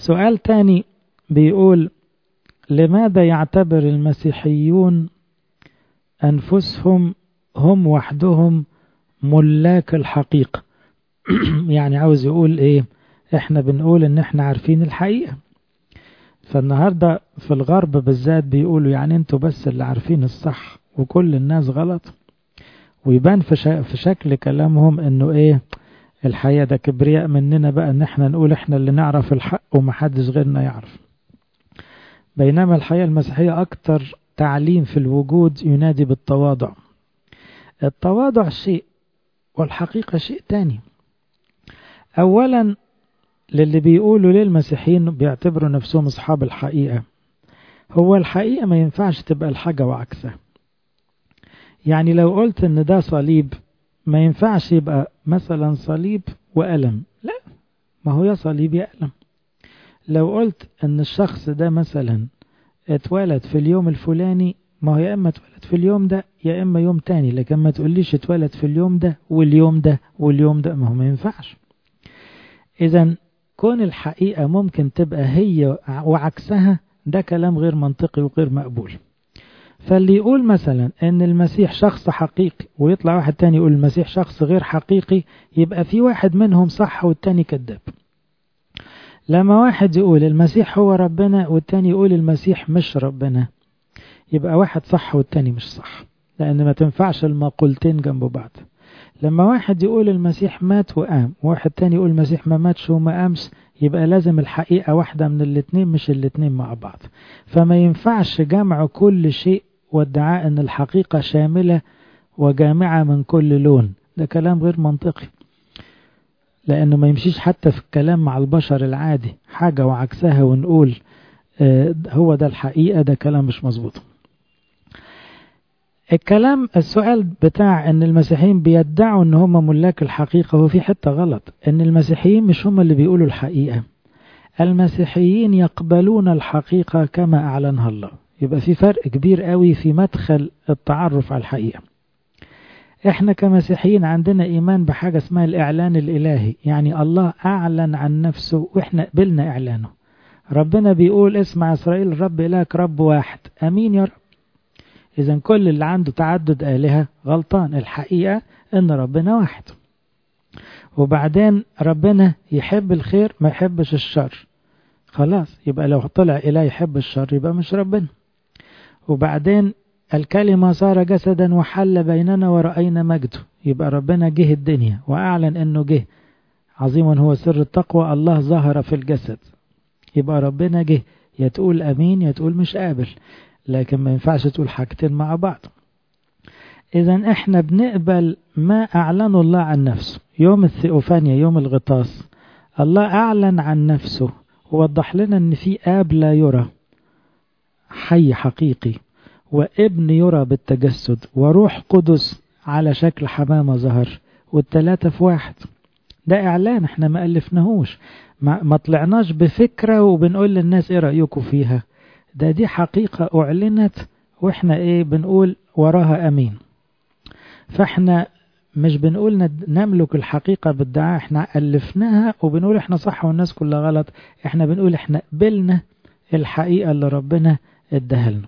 سؤال تاني بيقول لماذا يعتبر المسيحيون أنفسهم هم وحدهم ملاك الحقيقة يعني عاوز يقول ايه احنا بنقول ان احنا عارفين الحقيقة فالنهاردة في الغرب بالذات بيقولوا يعني انتوا بس اللي عارفين الصح وكل الناس غلط ويبان في, شا في شكل كلامهم انه ايه الحقيقة ده كبرياء مننا بقى ان احنا نقول احنا اللي نعرف الحق ومحدش غيرنا يعرف بينما الحقيقة المسيحية اكتر تعليم في الوجود ينادي بالتواضع التواضع شيء والحقيقة شيء تاني اولا للي بيقولوا للمسيحيين بيعتبروا نفسهم اصحاب الحقيقة هو الحقيقة ما ينفعش تبقى الحاجة وعكسها يعني لو قلت ان ده صليب ما ينفعش يبقى مثلا صليب وألم لا ما هو يا صليب يا ألم لو قلت ان الشخص ده مثلا اتولد في اليوم الفلاني ما هو يا اما اتولد في اليوم ده يا اما يوم تاني لكن ما تقوليش اتولد في اليوم ده واليوم ده واليوم ده ما هو ما ينفعش اذا كون الحقيقة ممكن تبقى هي وعكسها ده كلام غير منطقي وغير مقبول فاللي يقول مثلا ان المسيح شخص حقيقي ويطلع واحد تاني يقول المسيح شخص غير حقيقي يبقى في واحد منهم صح والتاني كذاب لما واحد يقول المسيح هو ربنا والتاني يقول المسيح مش ربنا يبقى واحد صح والتاني مش صح لان ما تنفعش المقولتين جنب بعض لما واحد يقول المسيح مات وقام وواحد تاني يقول المسيح ما ماتش وما قامش يبقى لازم الحقيقة واحدة من الاتنين مش الاتنين مع بعض فما ينفعش جمع كل شيء وادعاء ان الحقيقة شاملة وجامعة من كل لون ده كلام غير منطقي لانه ما يمشيش حتى في الكلام مع البشر العادي حاجة وعكسها ونقول اه هو ده الحقيقة ده كلام مش مظبوط الكلام السؤال بتاع ان المسيحيين بيدعوا ان هم ملاك الحقيقة هو في حتة غلط ان المسيحيين مش هم اللي بيقولوا الحقيقة المسيحيين يقبلون الحقيقة كما اعلنها الله يبقى في فرق كبير قوي في مدخل التعرف على الحقيقة احنا كمسيحيين عندنا ايمان بحاجة اسمها الاعلان الالهي يعني الله اعلن عن نفسه واحنا قبلنا اعلانه ربنا بيقول اسمع اسرائيل الرب الهك رب واحد امين يا رب إذا كل اللي عنده تعدد آلهة غلطان الحقيقة إن ربنا واحد وبعدين ربنا يحب الخير ما يحبش الشر خلاص يبقى لو طلع إله يحب الشر يبقى مش ربنا وبعدين الكلمة صار جسدا وحل بيننا ورأينا مجده يبقى ربنا جه الدنيا وأعلن أنه جه عظيما هو سر التقوى الله ظهر في الجسد يبقى ربنا جه يا تقول أمين يا تقول مش قابل لكن ما ينفعش تقول حاجتين مع بعض إذا إحنا بنقبل ما أعلنه الله عن نفسه يوم الثيوفانيا يوم الغطاس الله أعلن عن نفسه ووضح لنا أن في آب لا يرى حي حقيقي وابن يرى بالتجسد وروح قدس على شكل حمامة ظهر والتلاتة في واحد ده إعلان احنا ما ألفناهوش ما, ما طلعناش بفكرة وبنقول للناس ايه رأيكم فيها ده دي حقيقة أعلنت وإحنا إيه بنقول وراها أمين فإحنا مش بنقول نملك الحقيقة بالدعاء إحنا ألفناها وبنقول إحنا صح والناس كلها غلط إحنا بنقول إحنا قبلنا الحقيقة اللي ربنا اداها لنا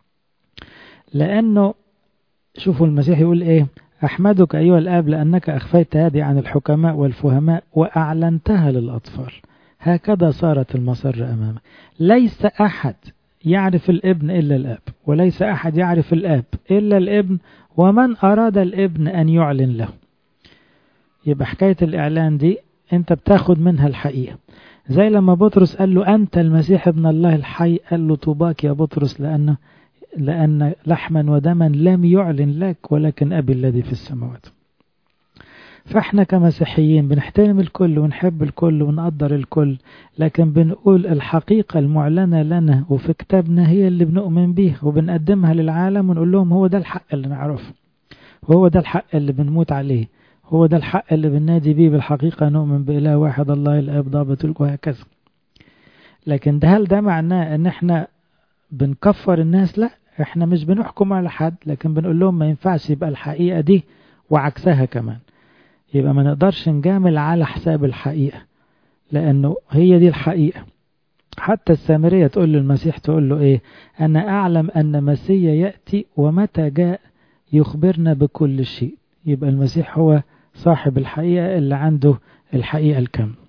لأنه شوفوا المسيح يقول إيه أحمدك أيها الآب لأنك أخفيت هذه عن الحكماء والفهماء وأعلنتها للأطفال هكذا صارت المسر أمامك ليس أحد يعرف الابن إلا الأب وليس أحد يعرف الأب إلا الابن ومن أراد الابن أن يعلن له يبقى حكاية الإعلان دي أنت بتاخد منها الحقيقة زي لما بطرس قال له أنت المسيح ابن الله الحي قال له طوباك يا بطرس لأن لأن لحما ودما لم يعلن لك ولكن أبي الذي في السماوات فاحنا كمسيحيين بنحترم الكل ونحب الكل ونقدر الكل لكن بنقول الحقيقة المعلنة لنا وفي كتابنا هي اللي بنؤمن بيها وبنقدمها للعالم ونقول لهم هو ده الحق اللي نعرفه وهو ده الحق اللي بنموت عليه هو ده الحق اللي بننادي بيه بالحقيقة نؤمن بإله واحد الله الآب ضابط وهكذا لكن ده هل ده معناه ان احنا بنكفر الناس لا احنا مش بنحكم على حد لكن بنقول لهم ما ينفعش يبقى الحقيقة دي وعكسها كمان يبقى ما نقدرش نجامل على حساب الحقيقة لأنه هي دي الحقيقة حتى السامرية تقول للمسيح تقول له إيه أنا أعلم أن مسيا يأتي ومتى جاء يخبرنا بكل شيء يبقى المسيح هو صاحب الحقيقة اللي عنده الحقيقة الكاملة